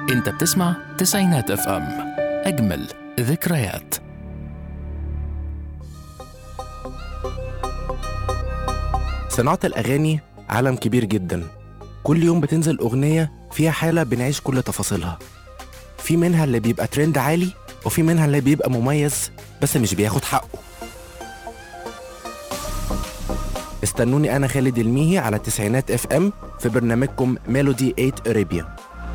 انت بتسمع تسعينات اف ام اجمل ذكريات صناعة الأغاني عالم كبير جدا كل يوم بتنزل أغنية فيها حالة بنعيش كل تفاصيلها في منها اللي بيبقى ترند عالي وفي منها اللي بيبقى مميز بس مش بياخد حقه استنوني أنا خالد الميهي على تسعينات اف ام في برنامجكم ميلودي 8 أريبيا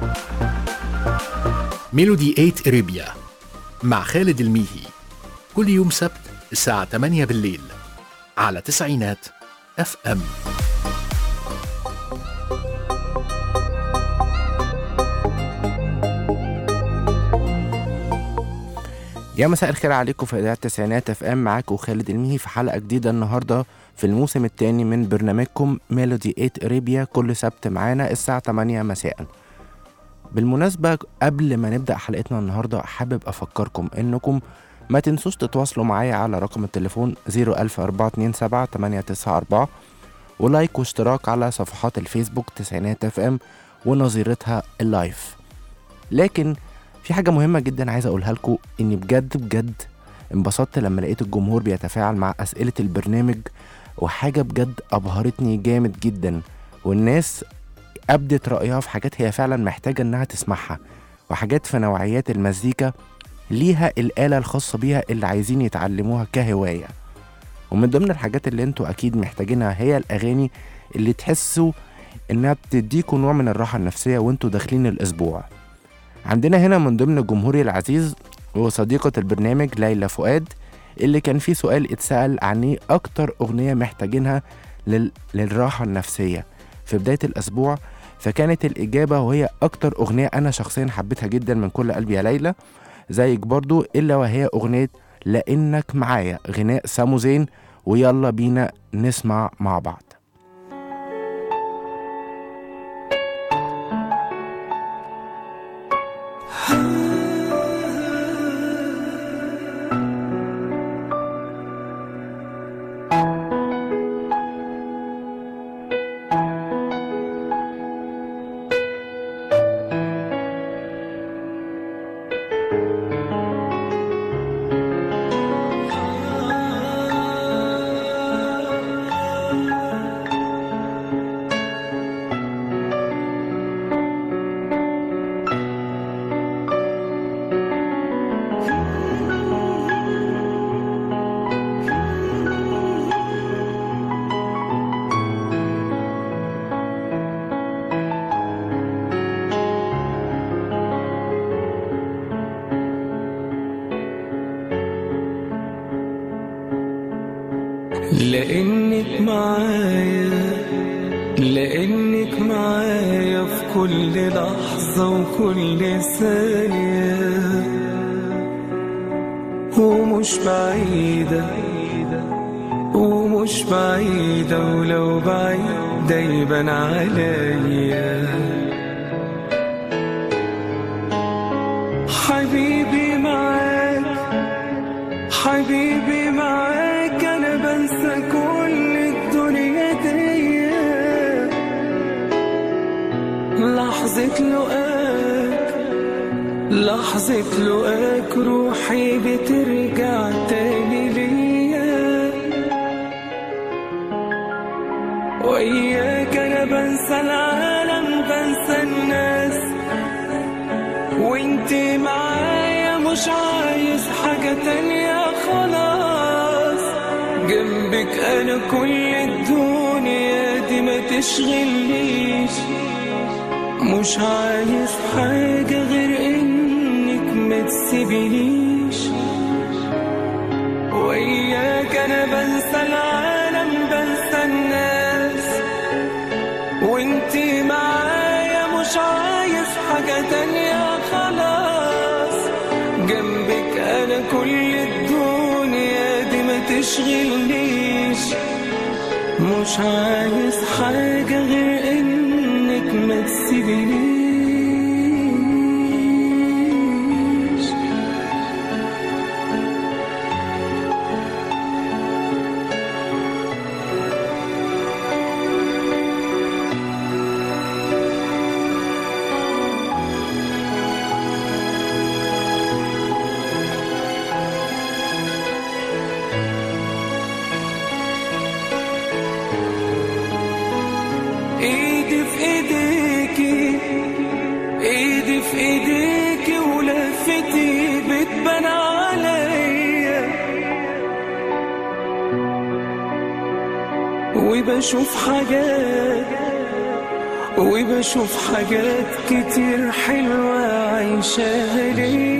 ميلودي 8 اريبيا مع خالد الميهي كل يوم سبت الساعة 8 بالليل على تسعينات اف ام يا مساء الخير عليكم في إذاعة التسعينات اف ام معاكم خالد الميهي في حلقة جديدة النهاردة في الموسم الثاني من برنامجكم ميلودي 8 اريبيا كل سبت معانا الساعة 8 مساء بالمناسبة قبل ما نبدأ حلقتنا النهاردة حابب أفكركم إنكم ما تنسوش تتواصلوا معايا على رقم التليفون 00427 ولايك واشتراك على صفحات الفيسبوك تسعينات اف ام ونظيرتها اللايف لكن في حاجة مهمة جدا عايز أقولها لكم إني بجد بجد انبسطت لما لقيت الجمهور بيتفاعل مع أسئلة البرنامج وحاجة بجد أبهرتني جامد جدا والناس أبدت رأيها في حاجات هي فعلا محتاجة إنها تسمعها وحاجات في نوعيات المزيكا ليها الآلة الخاصة بيها اللي عايزين يتعلموها كهواية ومن ضمن الحاجات اللي انتوا أكيد محتاجينها هي الأغاني اللي تحسوا إنها بتديكوا نوع من الراحة النفسية وانتوا داخلين الأسبوع عندنا هنا من ضمن جمهوري العزيز وصديقة البرنامج ليلى فؤاد اللي كان في سؤال اتسأل عن ايه أكتر أغنية محتاجينها لل... للراحة النفسية في بداية الأسبوع فكانت الإجابة وهي أكتر أغنية أنا شخصيا حبيتها جدا من كل قلبي يا ليلى زيك برضو إلا وهي أغنية لأنك معايا غناء سامو زين ويلا بينا نسمع مع بعض لأنك معايا لأنك معايا في كل لحظة وكل ثانية ومش بعيدة ومش بعيدة ولو بعيدة يبان عليا حبيبي معاك حبيبي معاك انا بنسى كل الدنيا دي لحظة لقاك لحظة لقاك روحي بترجع تاني ليا وإياك أنا بنسى العالم بنسى الناس وانتي معايا مش عايز حاجة تانية خلاص جنبك انا كل الدنيا دي ما تشغلنيش مش عايز حاجة غير انك ما تسيبنيش وإياك انا بنسى العالم بنسى الناس وانتي معايا مش عايز حاجة تانية خلاص جنبك انا كل الدنيا دي ما تشغلنيش مش عايز حاجة غير انك ما تسيبنيش وبشوف حاجات وبشوف حاجات كتير حلوة عايشاها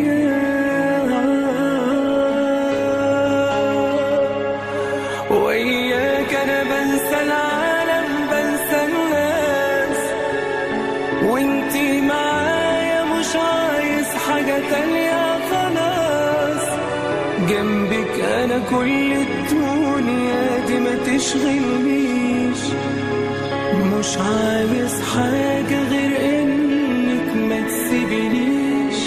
ليا وإياك أنا بنسى العالم بنسى الناس وانتي معايا مش عايز حاجة تانية خلاص جنبك أنا كل الدنيا دي ما تشغلنيش مش عايز حاجة غير إنك ما تسيبنيش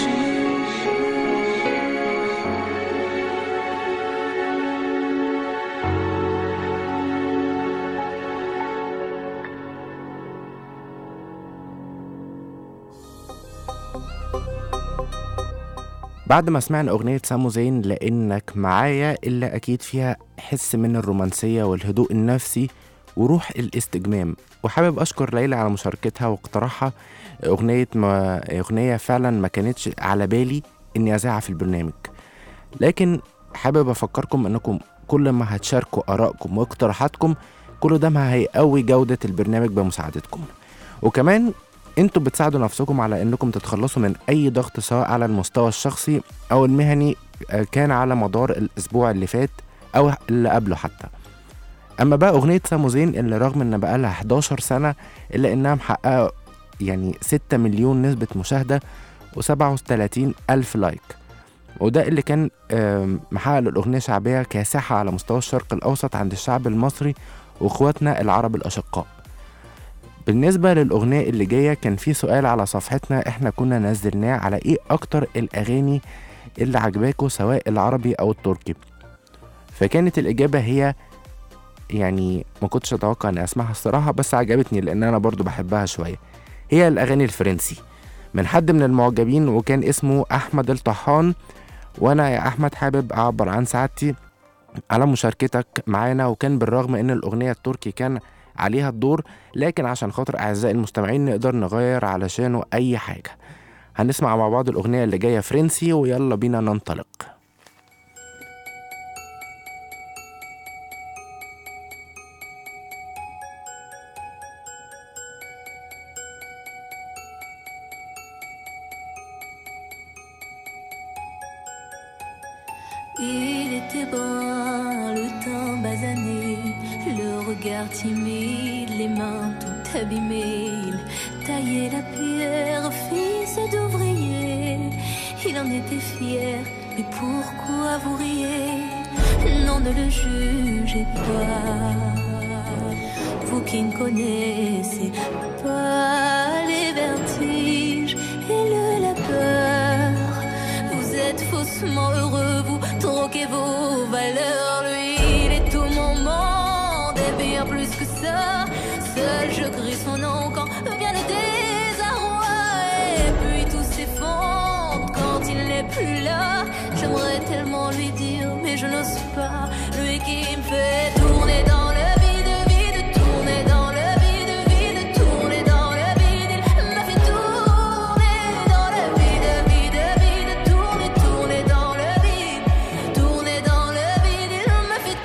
بعد ما سمعنا أغنية سامو زين لأنك معايا اللي أكيد فيها حس من الرومانسية والهدوء النفسي وروح الاستجمام وحابب أشكر ليلى على مشاركتها واقتراحها أغنية ما أغنية فعلا ما كانتش على بالي إني أذاعها في البرنامج لكن حابب أفكركم إنكم كل ما هتشاركوا آرائكم واقتراحاتكم كل ده ما هيقوي جودة البرنامج بمساعدتكم وكمان انتوا بتساعدوا نفسكم على انكم تتخلصوا من اي ضغط سواء على المستوى الشخصي او المهني آه، كان على مدار الاسبوع اللي فات او اللي قبله حتى اما بقى اغنيه سامو زين اللي رغم ان بقالها 11 سنه الا انها محققه يعني 6 مليون نسبه مشاهده و37 الف لايك وده اللي كان آم، محقق للاغنيه شعبيه كاسحه على مستوى الشرق الاوسط عند الشعب المصري واخواتنا العرب الاشقاء بالنسبة للأغنية اللي جاية كان في سؤال على صفحتنا احنا كنا نزلناه على ايه أكتر الأغاني اللي عجباكوا سواء العربي أو التركي فكانت الإجابة هي يعني ما كنتش أتوقع إني أسمعها الصراحة بس عجبتني لأن أنا برضو بحبها شوية هي الأغاني الفرنسي من حد من المعجبين وكان اسمه أحمد الطحان وأنا يا أحمد حابب أعبر عن سعادتي على مشاركتك معانا وكان بالرغم إن الأغنية التركي كان عليها الدور لكن عشان خاطر أعزائي المستمعين نقدر نغير علشانه أي حاجة هنسمع مع بعض الأغنية اللي جاية فرنسي ويلا بينا ننطلق Il était brun, le teint basané, le regard timide, les mains tout abîmées. Il taillait la pierre, fils d'ouvrier. Il en était fier, mais pourquoi vous riez Non, ne le jugez pas. Vous qui ne connaissez pas les vertiges et le labeur. Vous êtes faussement heureux, vous troquez vos valeurs. Lui, il est tout mon monde et bien plus que ça. Seul je crie son nom quand vient le désarroi. Et puis tout s'effondre quand il n'est plus là. J'aimerais tellement lui dire, mais je n'ose pas. Lui qui me fait tourner dans le vide, vide, tourner dans le vide, vide, tourner dans le vide. Il m'a fait tourner dans le vide, vide, vide, tourner, tourner dans le vide, tourner dans le vide. Il m'a fait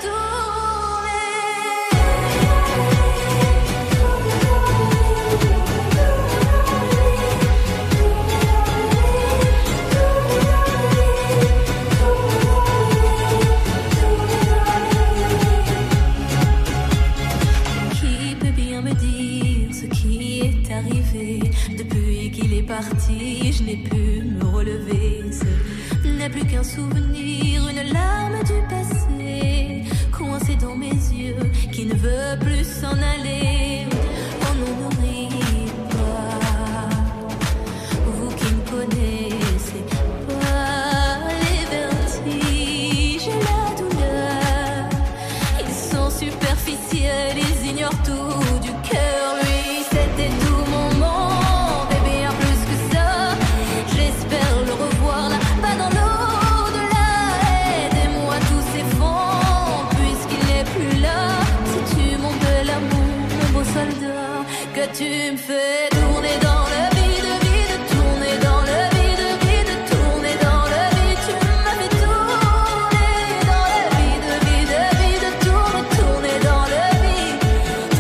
Qui peut bien me dire ce qui est arrivé Depuis qu'il est parti, je n'ai pu me relever Ce n'est plus qu'un souvenir, une larme du passé Coincée dans mes yeux, qui ne veut plus s'en aller Oh non, ne riez pas Vous qui ne connaissez pas les vertiges et la douleur ils sont superficiels, ils ignorent tout du cœur. Lui, c'était tout mon monde et bien plus que ça. J'espère le revoir là-bas dans l'au-delà. Aidez-moi, tout s'effondre puisqu'il n'est plus là. Si tu mon bel amour, mon beau soldat, que tu me fais tourner dans le vide, vide, tourner dans le vide, vide, tourner dans le vide. Tu m'as fait tourner dans le vide, vide, vide, tourner, tourner dans le vide,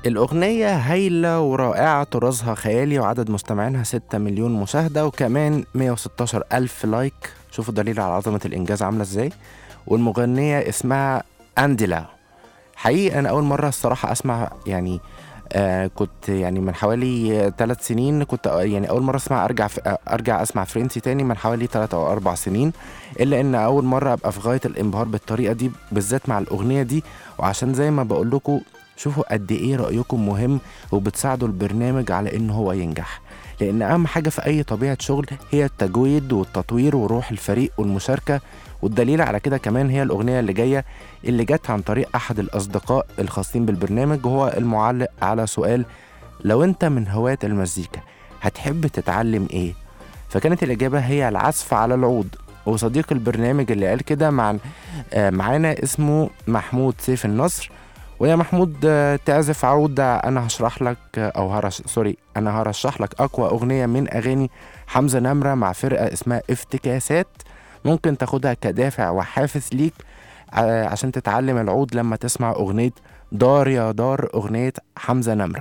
الأغنية هايلة ورائعة طرازها خيالي وعدد مستمعينها 6 مليون مشاهدة وكمان 116 ألف لايك شوفوا دليل على عظمة الإنجاز عاملة إزاي والمغنية اسمها أنديلا حقيقي أنا أول مرة الصراحة أسمع يعني آه كنت يعني من حوالي ثلاث سنين كنت آه، يعني أول مرة أسمع أرجع في آه، أرجع أسمع فرنسي تاني من حوالي ثلاث أو أربع سنين إلا إن أول مرة أبقى في غاية الانبهار بالطريقة دي بالذات مع الأغنية دي وعشان زي ما بقول لكم شوفوا قد ايه رأيكم مهم وبتساعدوا البرنامج على ان هو ينجح لان اهم حاجة في اي طبيعة شغل هي التجويد والتطوير وروح الفريق والمشاركة والدليل على كده كمان هي الاغنية اللي جاية اللي جت عن طريق احد الاصدقاء الخاصين بالبرنامج وهو المعلق على سؤال لو انت من هواة المزيكا هتحب تتعلم ايه فكانت الاجابة هي العزف على العود وصديق البرنامج اللي قال كده مع آه، معانا اسمه محمود سيف النصر ويا محمود آه، تعزف عود انا هشرح لك آه، او هرش سوري انا هرشح لك اقوى اغنيه من اغاني حمزه نمره مع فرقه اسمها افتكاسات ممكن تاخدها كدافع وحافز ليك آه، عشان تتعلم العود لما تسمع اغنيه دار يا دار اغنيه حمزه نمره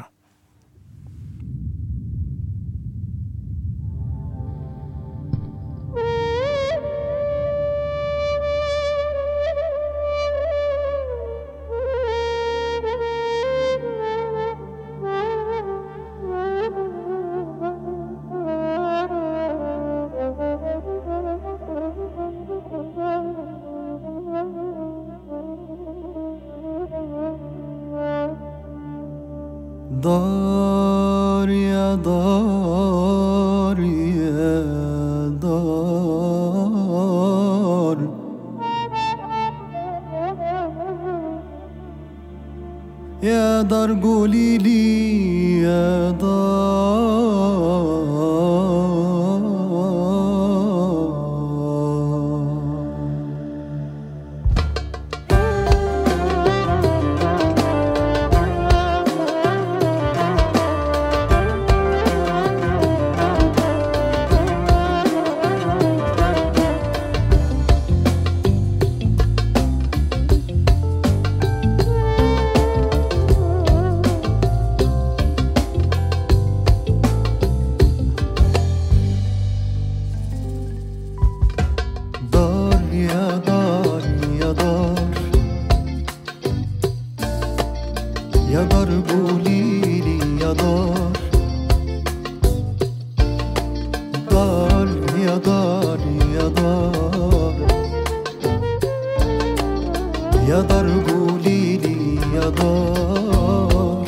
دار يا دار يا دار يا دار قولي لي يا دار دار يا دار يا دار يا دار قوليلي يا دار دار يا دار يا دار يا دار قوليلي يا دار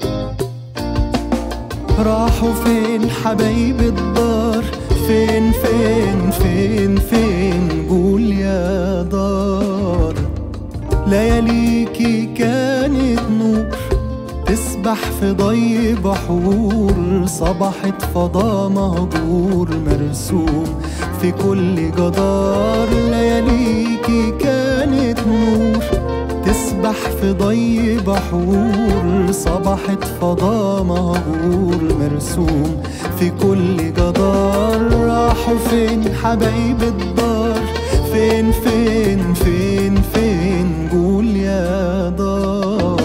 راحوا فين حبايب الدار فين فين فين فين قول يا دار لياليكي كانت نور تسبح في ضي بحور صبحت فضا مهجور مرسوم في كل جدار لياليكي كانت نور تسبح في ضي بحور صبحت فضا مهجور مرسوم في كل جدار راحوا فين حبايب الدار فين فين فين فين قول يا دار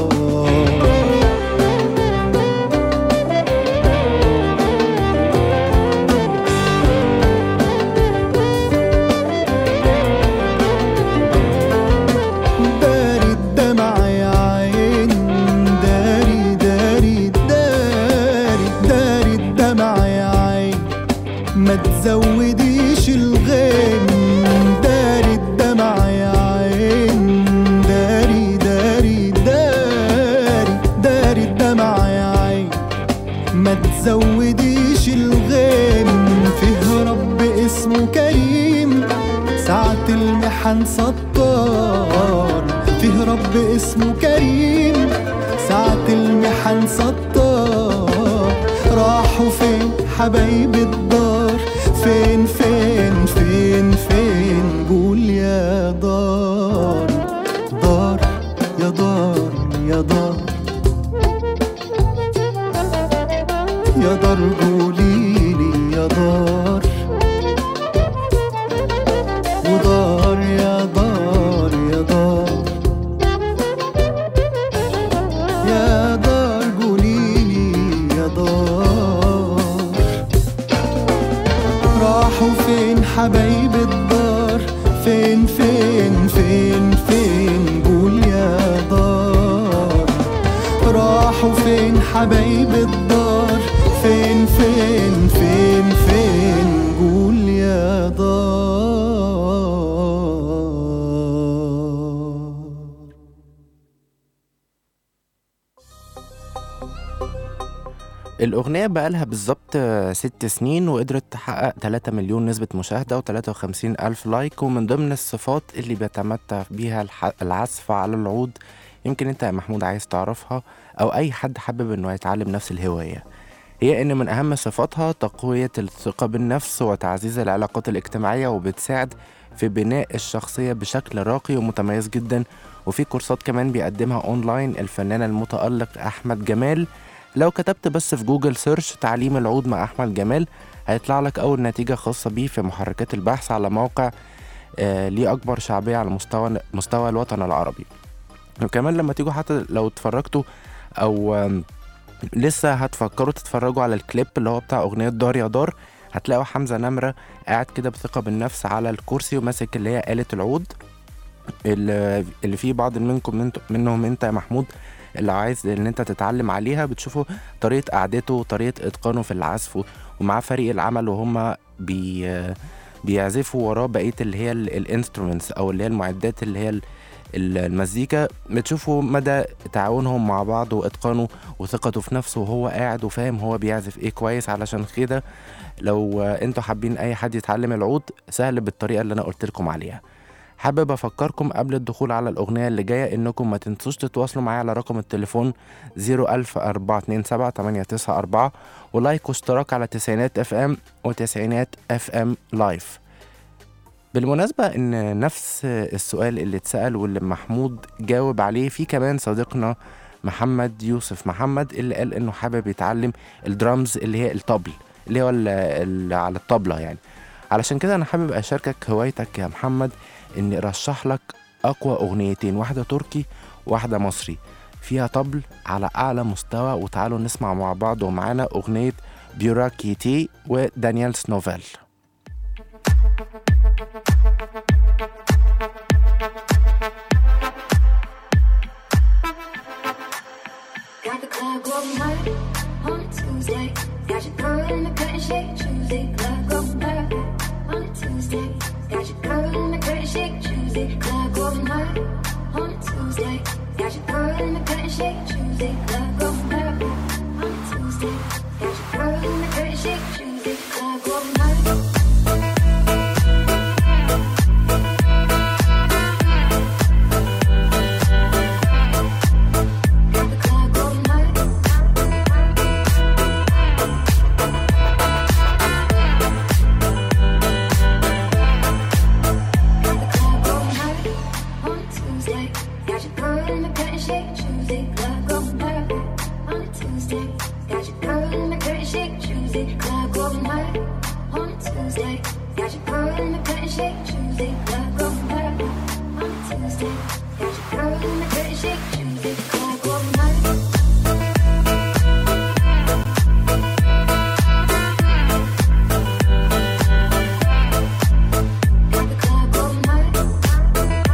داري الدمع يا عين داري داري داري داري الدمع يا عين ما تزوديش الغيم داري الدمع يا عين داري داري داري داري الدمع يا عين ما تزوديش الغيم فيه رب اسمه كريم ساعة المحن ستار فيه رب اسمه كريم ساعة المحن ستار راحوا فين حبايب الدار فين فين فين فين قول يا دار دار يا دار يا دار يا دار قوليلي يا دار ودار يا دار يا دار يا دار فين فين فين فين قول يا دار راحوا فين حبايب الدار فين فين فين فين قول يا دار الأغنية بقالها بالظبط آه، ست سنين وقدرت تحقق 3 مليون نسبة مشاهدة و53 ألف لايك ومن ضمن الصفات اللي بيتمتع بيها الح- العزف على العود يمكن انت يا محمود عايز تعرفها أو أي حد حابب انه يتعلم نفس الهواية هي ان من أهم صفاتها تقوية الثقة بالنفس وتعزيز العلاقات الاجتماعية وبتساعد في بناء الشخصية بشكل راقي ومتميز جدا وفي كورسات كمان بيقدمها اونلاين الفنان المتألق أحمد جمال لو كتبت بس في جوجل سيرش تعليم العود مع أحمد جمال هيطلع لك أول نتيجة خاصة بيه في محركات البحث على موقع آه ليه أكبر شعبية على مستوى مستوى الوطن العربي وكمان لما تيجوا حتى لو اتفرجتوا أو آم، لسه هتفكروا تتفرجوا على الكليب اللي هو بتاع أغنية دار يا دار هتلاقوا حمزة نمرة قاعد كده بثقة بالنفس على الكرسي وماسك اللي هي آلة العود اللي اللي فيه بعض منكم من منهم انت يا محمود اللي عايز ان انت تتعلم عليها بتشوفوا طريقة قعدته وطريقة اتقانه في العزف ومعاه فريق العمل وهم بي بيعزفوا وراه بقية اللي هي الانسترومنتس او اللي هي المعدات اللي هي ال- ال- المزيكا بتشوفوا مدى تعاونهم مع بعض واتقانه وثقته في نفسه وهو قاعد وفاهم هو بيعزف ايه كويس علشان كده لو آه، انتوا حابين اي حد يتعلم العود سهل بالطريقة اللي انا قلت لكم عليها حابب افكركم قبل الدخول على الاغنيه اللي جايه انكم ما تنسوش تتواصلوا معايا على رقم التليفون 00427 ولايك واشتراك على تسعينات اف ام وتسعينات اف ام لايف بالمناسبة إن نفس السؤال اللي اتسأل واللي محمود جاوب عليه في كمان صديقنا محمد يوسف محمد اللي قال إنه حابب يتعلم الدرامز اللي هي الطبل اللي هو ال- ال- على الطبلة يعني علشان كده أنا حابب أشاركك هوايتك يا محمد إني أرشح لك أقوى أغنيتين واحدة تركي واحدة مصري فيها طبل على أعلى مستوى وتعالوا نسمع مع بعض ومعانا أغنية بيوراكيتي ودانيال سنوفيل Got the club going hard on a Tuesday. Got your girl in the curtain shake Tuesday. Club going hard on a Tuesday. Got your girl in the curtain shake Tuesday. Club going hard on a Tuesday. Got your girl in the curtain shake Tuesday. Club going hard on a Tuesday. Got your girl in the curtain shake Tuesday. Club going hard. Got the club going hard. Got the club going hard on a Tuesday. Got your girl in the curtain shake Tuesday. Club going hard on a Tuesday. Got your girl in the curtain shake Tuesday. Club going hard on a Tuesday. Got your girl in the curtain shake Tuesday. Club going hard on a Tuesday. Got your girl in the curtain shake Tuesday. Club going hard. Got the club going hard.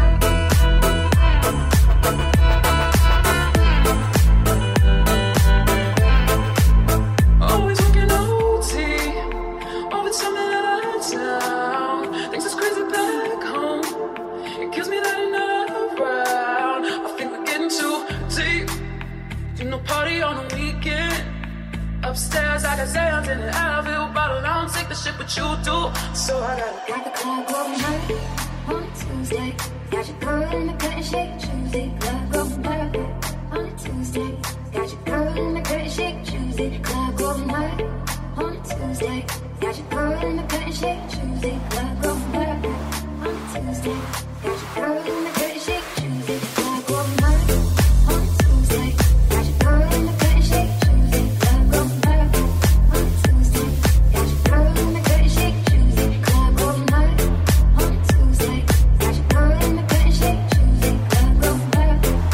Always working OT. Always something out of town. Things is crazy back home. It kills me that you're not around. I think we're getting too deep. You know, party on the weekend. Upstairs, I got Zans in the Advil bottle. I don't take the shit, but you do. So I gotta Got the club going hard on a Tuesday. Got your girl in the curtain shake Tuesday. Club going hard on a Tuesday. Got your girl in the curtain shake Tuesday. Club going hard on a Tuesday. Got your girl in the curtain shake Tuesday. Club going hard on a Tuesday. Got your girl in the curtain shake Tuesday. Club going hard on a Tuesday. Got your girl in the curtain shake Tuesday. Club going hard on a Tuesday. Got your girl in the curtain shake Tuesday. Club going hard on a Tuesday. Got your girl in the curtain shake Tuesday. Club going hard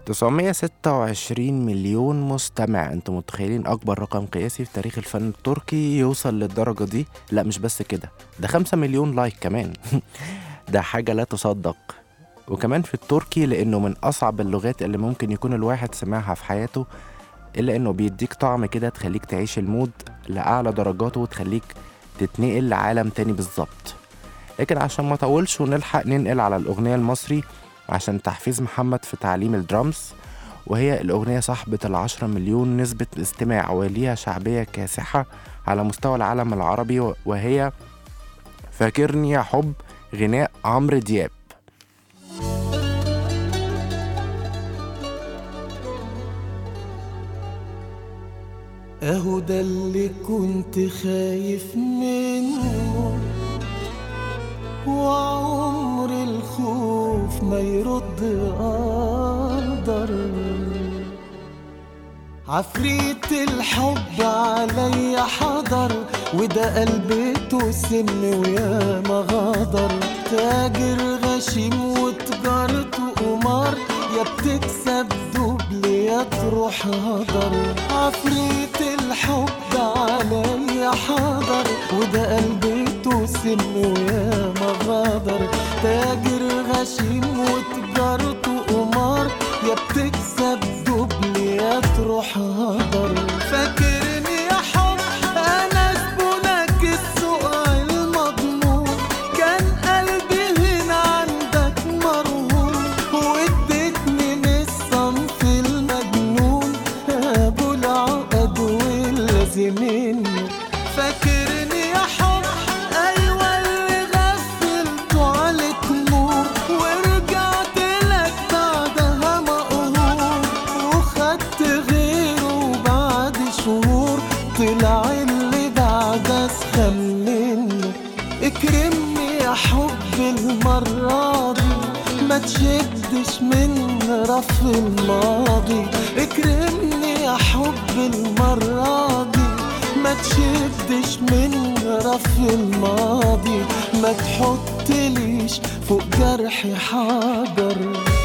926 مليون مستمع انتوا متخيلين اكبر رقم قياسي في تاريخ الفن التركي يوصل للدرجة دي لا مش بس كده ده 5 مليون لايك كمان ده حاجة لا تصدق وكمان في التركي لانه من اصعب اللغات اللي ممكن يكون الواحد سمعها في حياته الا انه بيديك طعم كده تخليك تعيش المود لاعلى درجاته وتخليك تتنقل لعالم تاني بالظبط لكن عشان ما اطولش ونلحق ننقل على الاغنيه المصري عشان تحفيز محمد في تعليم الدرامز وهي الأغنية صاحبة العشرة مليون نسبة استماع وليها شعبية كاسحة على مستوى العالم العربي وهي فاكرني يا حب غناء عمرو دياب اهو ده اللي كنت خايف منه وعمر الخوف ما يرد قدر عفريت الحب عليا حضر وده قلبته سم ويا ما غدر تاجر غشيم وتجارته قمار يا بتكسب دبل يا تروح هدر عفريت الحب عليا حضر وده قلبته سم ويا ما غدر تاجر غشيم وتجارته قمار يا بتكسب دبل يا تروح هدر فاكرني يا حب انا زبونك السوق المضمون كان قلبي هنا عندك مرهون واديتني من الصنف المجنون ابو العقد واللازمين فاكرني يا حب ايوه اللي غفلته عليك نور ورجعت لك بعدها مقهور وخدت غيره بعد شهور طلع اللي بعد اسخن منه اكرمني يا حب المرة دي ما تشدش من رف الماضي اكرمني يا حب المرة دي ما تشدش من رف الماضي ما تحطليش فوق جرحي حجر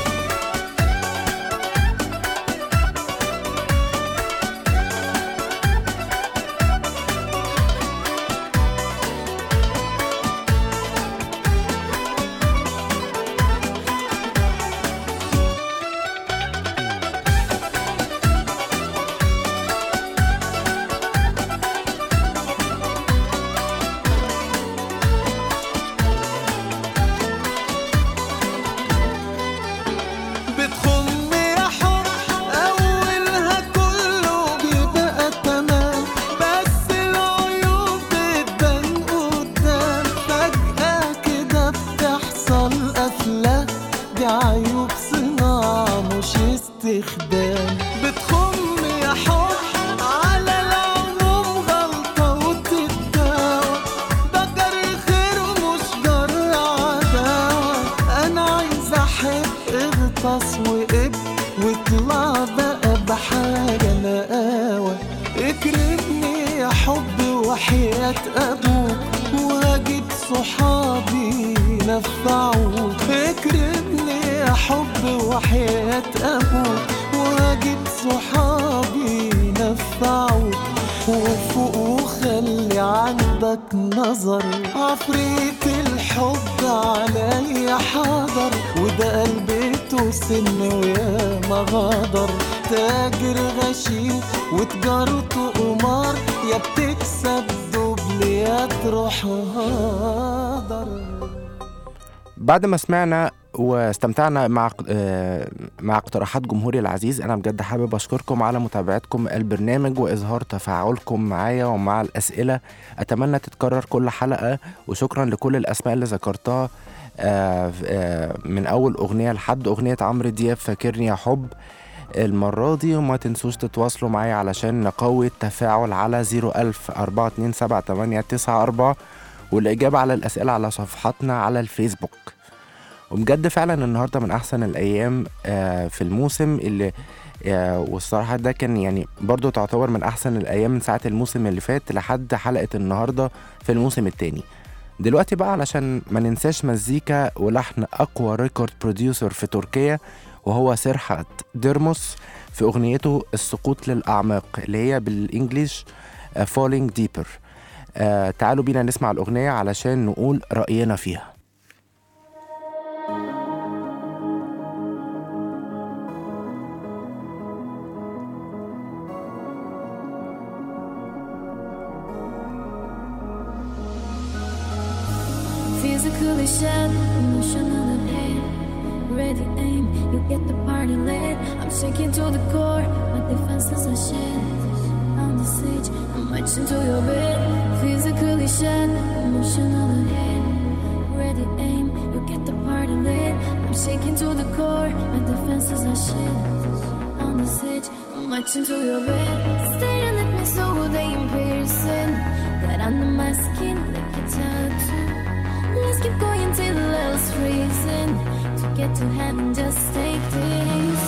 بتخم يا حب أولها كله بيبقى تمام بس العيوب بتبان قدام فجأة كده بتحصل قفلة دي عيوب صناعة مش استخدام بتخم يا حب على العموم غلطة وتتداوى ده جري خير مش جرى عداوة أنا عايز أحب اغطس وقب واطلع بقى بحاجة نقاوة اكرمني يا حب وحياة أبوك وهجيب صحابي نفعوك اكرمني يا حب وحياة أبوك وهجيب صحابي نفعوك وفوق وخلي عندك نظر عفريت الحب عليا حاضر وده قلبته سن ويا ما غدر تاجر غشيم وتجارته قمار يا بتكسب دبل يا تروح هدر بعد ما سمعنا واستمتعنا مع آه، مع اقتراحات جمهوري العزيز انا بجد حابب اشكركم على متابعتكم البرنامج واظهار تفاعلكم معايا ومع الاسئله اتمنى تتكرر كل حلقه وشكرا لكل الاسماء اللي ذكرتها آه، آه، من اول اغنيه لحد اغنيه عمرو دياب فاكرني يا حب المرة دي وما تنسوش تتواصلوا معايا علشان نقوي التفاعل على 01000 427 والإجابة على الأسئلة على صفحاتنا على الفيسبوك وبجد فعلا النهاردة من أحسن الأيام آه، في الموسم اللي آه، والصراحة ده كان يعني برضو تعتبر من أحسن الأيام من ساعة الموسم اللي فات لحد حلقة النهاردة في الموسم التاني دلوقتي بقى علشان ما ننساش مزيكا ولحن أقوى ريكورد بروديوسر في تركيا وهو سرحت ديرموس في أغنيته السقوط للأعماق اللي هي بالإنجليش آه، Falling Deeper آه تعالوا بينا نسمع الأغنية علشان نقول رأينا فيها Physically shed, emotionally pain. Ready aim, you get the party lit. I'm shaking to the core, my defenses are shed. On the stage, I'm marching to your bed. Physically shed, emotionally pain. Ready aim, you get the party lit. I'm shaking to the core, my defenses are shed. On the stage, I'm marching to your bed. Staring at me so they piercing. That under my skin like a tattoo. Let's keep going till hell's freezing. To get to heaven, just take this.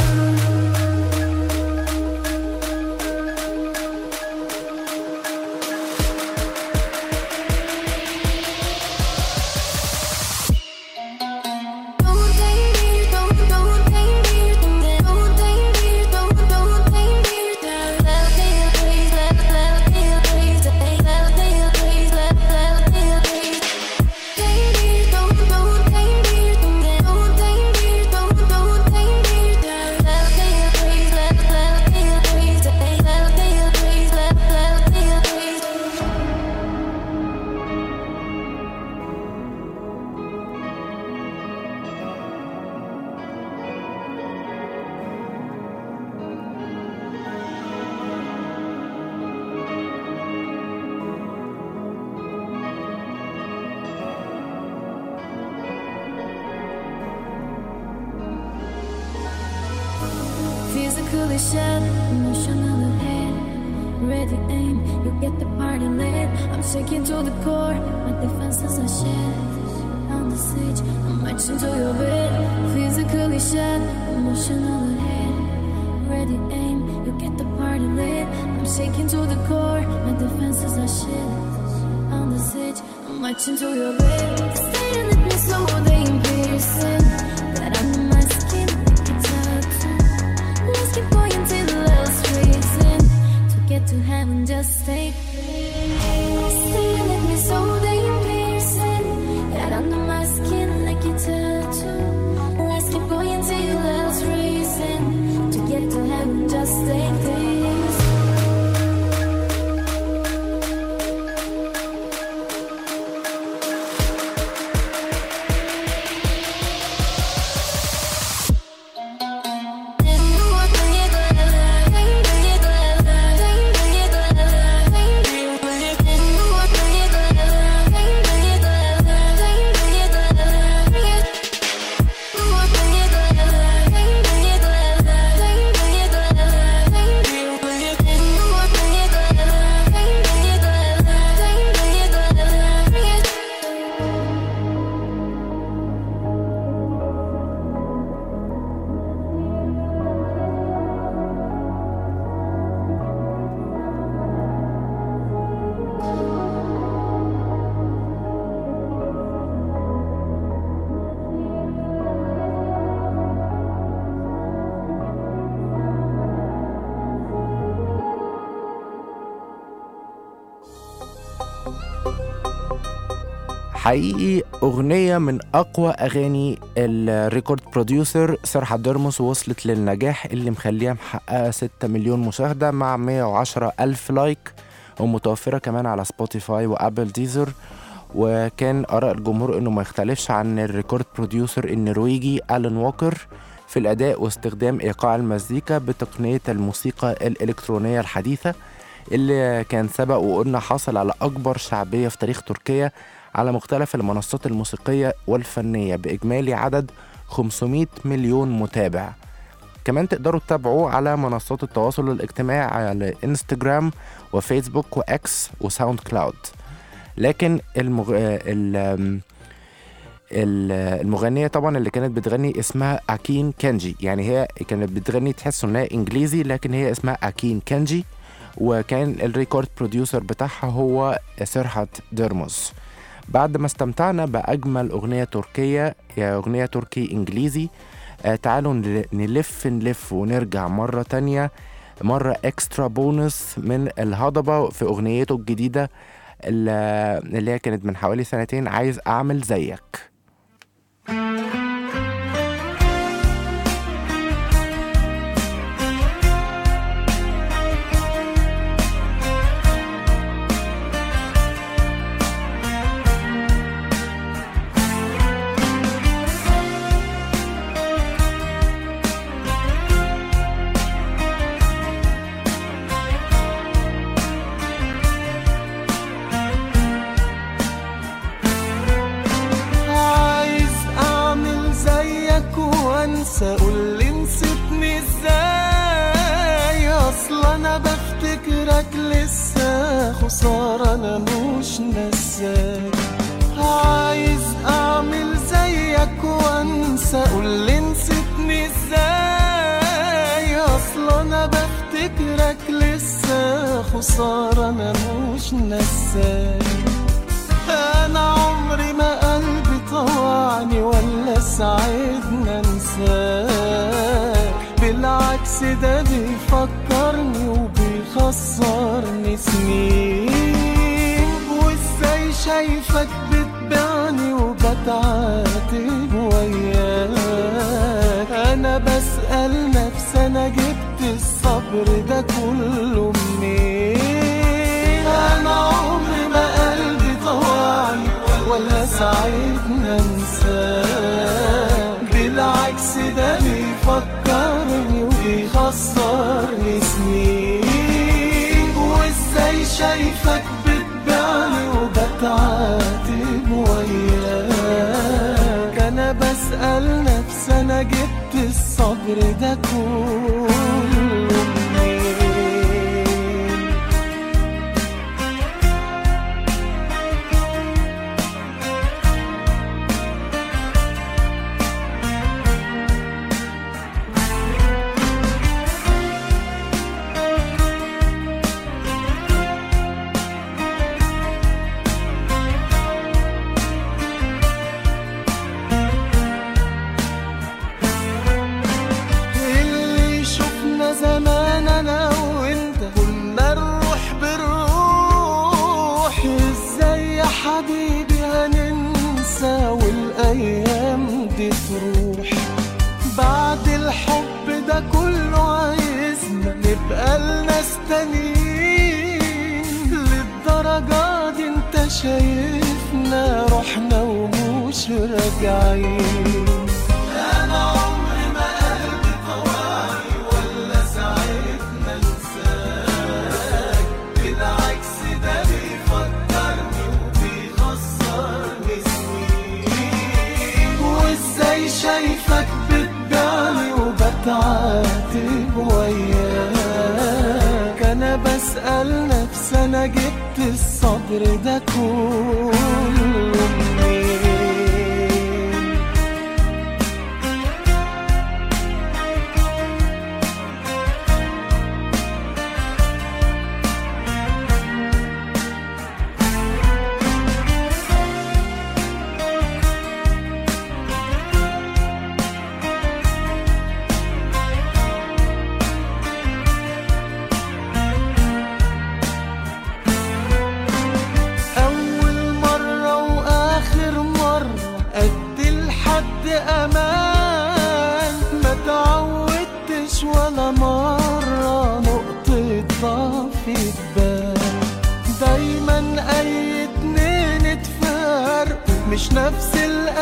Physically shed, emotionally hit. Ready aim, you get the party lit. I'm shaking to the core, my defenses are shed. On the stage, I'm marching to your bed. Physically shed, emotionally hit. Ready aim, you get the party lit. I'm shaking to the core, my defenses are shed. On the stage, I'm marching to your bed. Staring at me so they piercing. That under my skin like a tattoo. Let's keep going till the hell's freezing. To get to heaven, just take Staring at me so they piercing. That under my skin like a tattoo. Let's keep going till the hell's freezing. To get to heaven, just take this. حقيقي أغنية من أقوى أغاني الريكورد بروديوسر سرحة ديرموس وصلت للنجاح اللي مخليها محققة 6 مليون مشاهدة مع 110 ألف لايك ومتوفرة كمان على سبوتيفاي وأبل ديزر وكان آراء الجمهور إنه ما يختلفش عن الريكورد بروديوسر النرويجي ألان ووكر في الأداء واستخدام إيقاع المزيكا بتقنية الموسيقى الإلكترونية الحديثة اللي كان سبق وقلنا حصل على أكبر شعبية في تاريخ تركيا على مختلف المنصات الموسيقية والفنية بإجمالي عدد 500 مليون متابع كمان تقدروا تتابعوه على منصات التواصل الاجتماعي على انستجرام وفيسبوك واكس وساوند كلاود لكن المغ... ال... ال- المغنية طبعا اللي كانت بتغني اسمها أكين كانجي يعني هي كانت بتغني تحس انها انجليزي لكن هي اسمها أكين كانجي وكان الريكورد بروديوسر بتاعها هو سرحت ديرموس بعد ما استمتعنا بأجمل أغنية تركية هي أغنية تركي إنجليزي آه تعالوا نل- نلف نلف ونرجع مرة تانية مرة اكسترا بونس من الهضبة في أغنيته الجديدة اللي اللي هي كانت من حوالي سنتين عايز أعمل زيك عايز اعمل زيك وانسى قول لي نسيتني ازاي اصلا انا بفتكرك لسه خسارة انا مش نساك عايز اعمل زيك وانسى قول لي نسيتني ازاي اصلا انا بفتكرك لسه خسارة انا مش نساك انا عمري ما قلبي طوعني ولا ساعدنا انساك بالعكس ده بيفكرني وبيخسرني سنين وازاي شايفك بتبيعني وبتعاتب وياك انا بسأل نفسي انا جبت الصبر ده كله منين انا عمري ما قلبي طوعني ولا ساعدنا انساك بالعكس ده بيفكرني وبيخسرني سنين وازاي شايفك بتبيعني وبتعاتب وياك انا بسأل نفسي انا جبت الصبر ده كله منين اللي شفنا زمان انا وانت كنا نروح بالروح ازاي يا حبيبي هننسى والايام دي تروح بعد الحب ده كله عايزنا نبقى لناس تانيين للدرجة دي انت شايفنا رحنا ومش راجعين انا عمري ما قلبي طوعي ولا ساعتنا انساك بالعكس ده بيفكرني وبيخسرني سنين وازاي شايفك بتبيعني وبتعاتب وياك انا بسأل نفسي انا جبت الصبر ده كله منين أول مرة وآخر مرة أدي لحد أمان ما تعودتش ولا مرة نقطة ضعف تبان دايما أي اتنين اتفرقوا مش نفس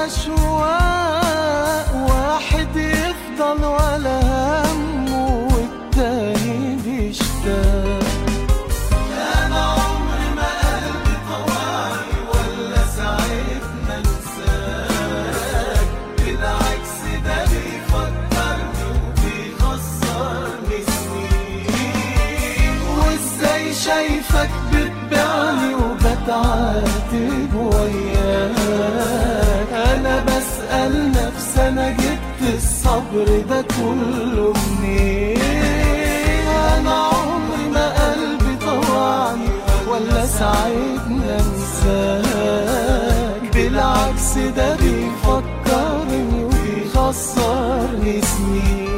الأشواق واحد يفضل ولا همه والتاني بيشتاق أنا عمري ما قلبي طوعي ولا ساعتنا انساك بالعكس ده بيفكرني وبيخسرني سنين وازاي شايفك بتبيعني وبتعاتب وياك انا بسأل نفسي انا جبت الصبر ده كله منين انا عمري ما قلبي طوعني ولا ساعدنا انساك بالعكس ده بيفكرني وبيخسرني خسرني سنين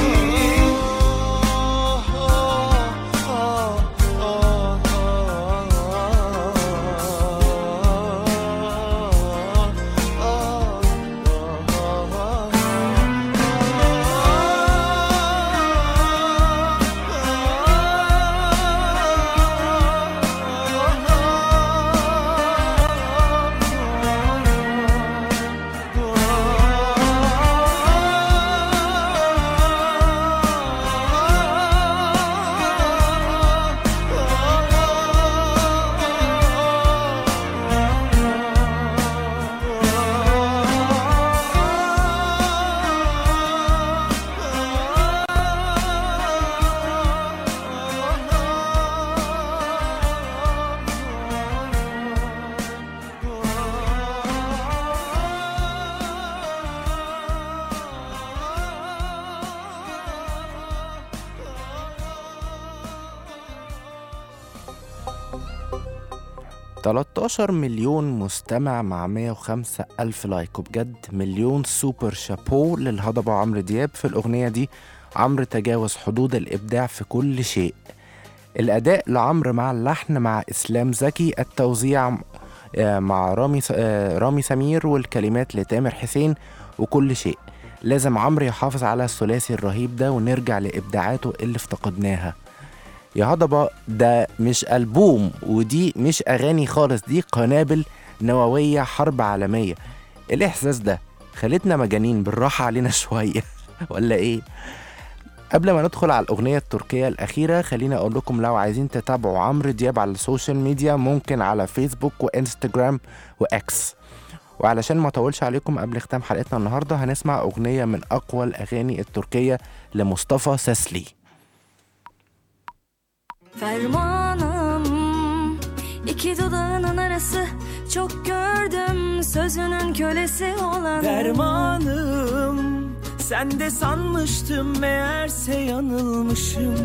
تلاتاشر مليون مستمع مع 105 ألف لايك وبجد مليون سوبر شابو للهضبة عمرو دياب في الأغنية دي عمرو تجاوز حدود الإبداع في كل شيء الأداء لعمرو مع اللحن مع إسلام زكي التوزيع آه، مع رامي س- آه، رامي سمير والكلمات لتامر حسين وكل شيء لازم عمرو يحافظ على الثلاثي الرهيب ده ونرجع لإبداعاته اللي افتقدناها يا هضبة ده مش ألبوم ودي مش أغاني خالص دي قنابل نووية حرب عالمية الإحساس ده خلتنا مجانين بالراحة علينا شوية ولا إيه؟ قبل ما ندخل على الأغنية التركية الأخيرة خليني أقول لكم لو عايزين تتابعوا عمرو دياب على السوشيال ميديا ممكن على فيسبوك وإنستجرام وإكس وعلشان ما أطولش عليكم قبل ختام حلقتنا النهاردة هنسمع أغنية من أقوى الأغاني التركية لمصطفى ساسلي Fermanım iki dudağının arası Çok gördüm sözünün kölesi olan Dermanım sen de sanmıştım meğerse yanılmışım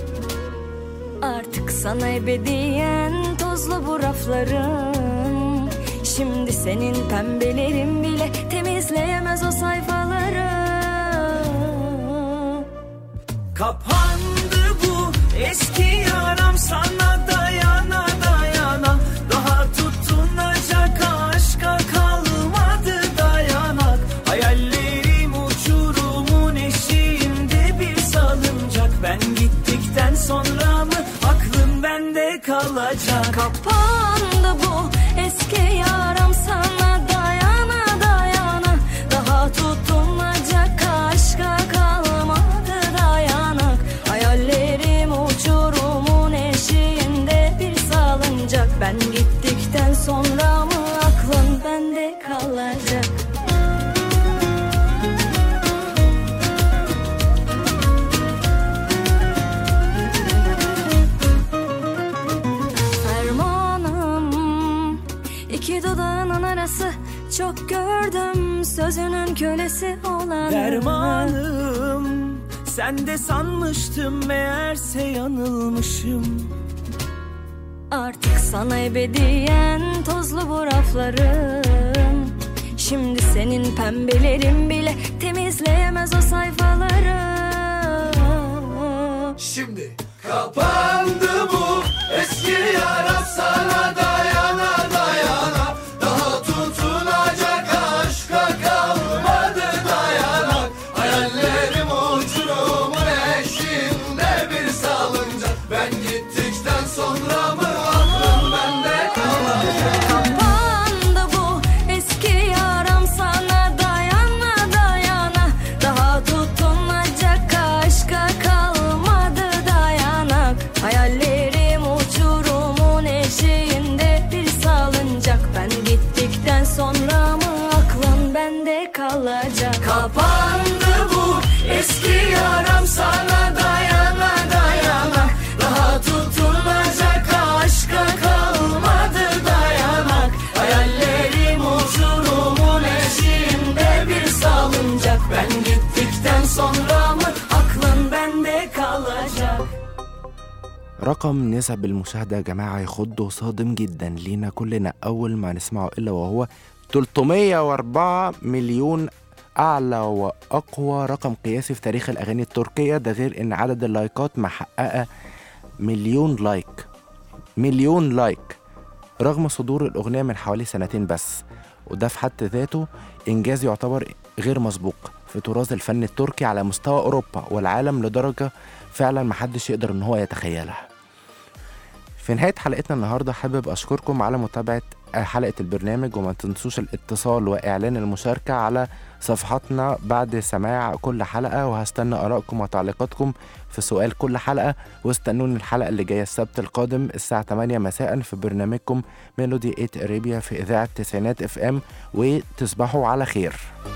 Artık sana ebediyen tozlu bu raflarım Şimdi senin pembelerin bile temizleyemez o sayfaları Kapandı bu eski yaram sana dayana dayana Daha tutunacak aşka kalmadı dayanak Hayallerim uçurumun eşiğinde bir salıncak Ben gittikten sonra mı aklın bende kalacak Kapandı bu eski yaram sana dayana dayana Daha tutunacak aşka kalmadı dayanak Hayallerim uçurumun eşiğinde bir salıncak Ben gittikten sonra mı aklın bende kalacak Fermanım iki dudağının arası Çok gördüm sözünün kölesi olan Dermanım sen de sanmıştım meğerse yanılmışım Artık sana ebediyen tozlu bu raflarım Şimdi senin pembelerin bile temizleyemez o sayfaları Şimdi kapandı bu eski yaram sana dayana dayana Daha tutunacak aşka kalmadı dayanak Hayallerim uçurumun eşiğinde bir salıncak Ben gittikten sonra mı aklım bende kalacak Kapandı bu eski yaram sana dayana dayana Daha tutunacak aşka kalmadı dayanak Hayallerim uçurumun eşiğinde bir salıncak Ben gittikten sonra mı aklın bende kalacak Kapandı bu eski yaram sana dayana dayana Daha tutunacak aşka kalmadı dayanak Hayallerim uçurumun eşiğinde bir salıncak Ben gittikten sonra mı aklın bende kalacak رقم نسب المشاهدة يا جماعة يخض وصادم جدا لينا كلنا أول ما نسمعه إلا وهو 304 مليون أعلى وأقوى رقم قياسي في تاريخ الأغاني التركية ده غير إن عدد اللايكات محققة مليون لايك مليون لايك رغم صدور الأغنية من حوالي سنتين بس وده في حد ذاته إنجاز يعتبر غير مسبوق في طراز الفن التركي على مستوى أوروبا والعالم لدرجة فعلا محدش يقدر إن هو يتخيلها في نهاية حلقتنا النهاردة حابب أشكركم على متابعة حلقة البرنامج وما تنسوش الاتصال وإعلان المشاركة على صفحاتنا بعد سماع كل حلقة وهستنى آرائكم وتعليقاتكم في سؤال كل حلقة واستنوني الحلقة اللي جاية السبت القادم الساعة 8 مساء في برنامجكم ميلودي 8 اريبيا في إذاعة تسعينات اف ام وتصبحوا على خير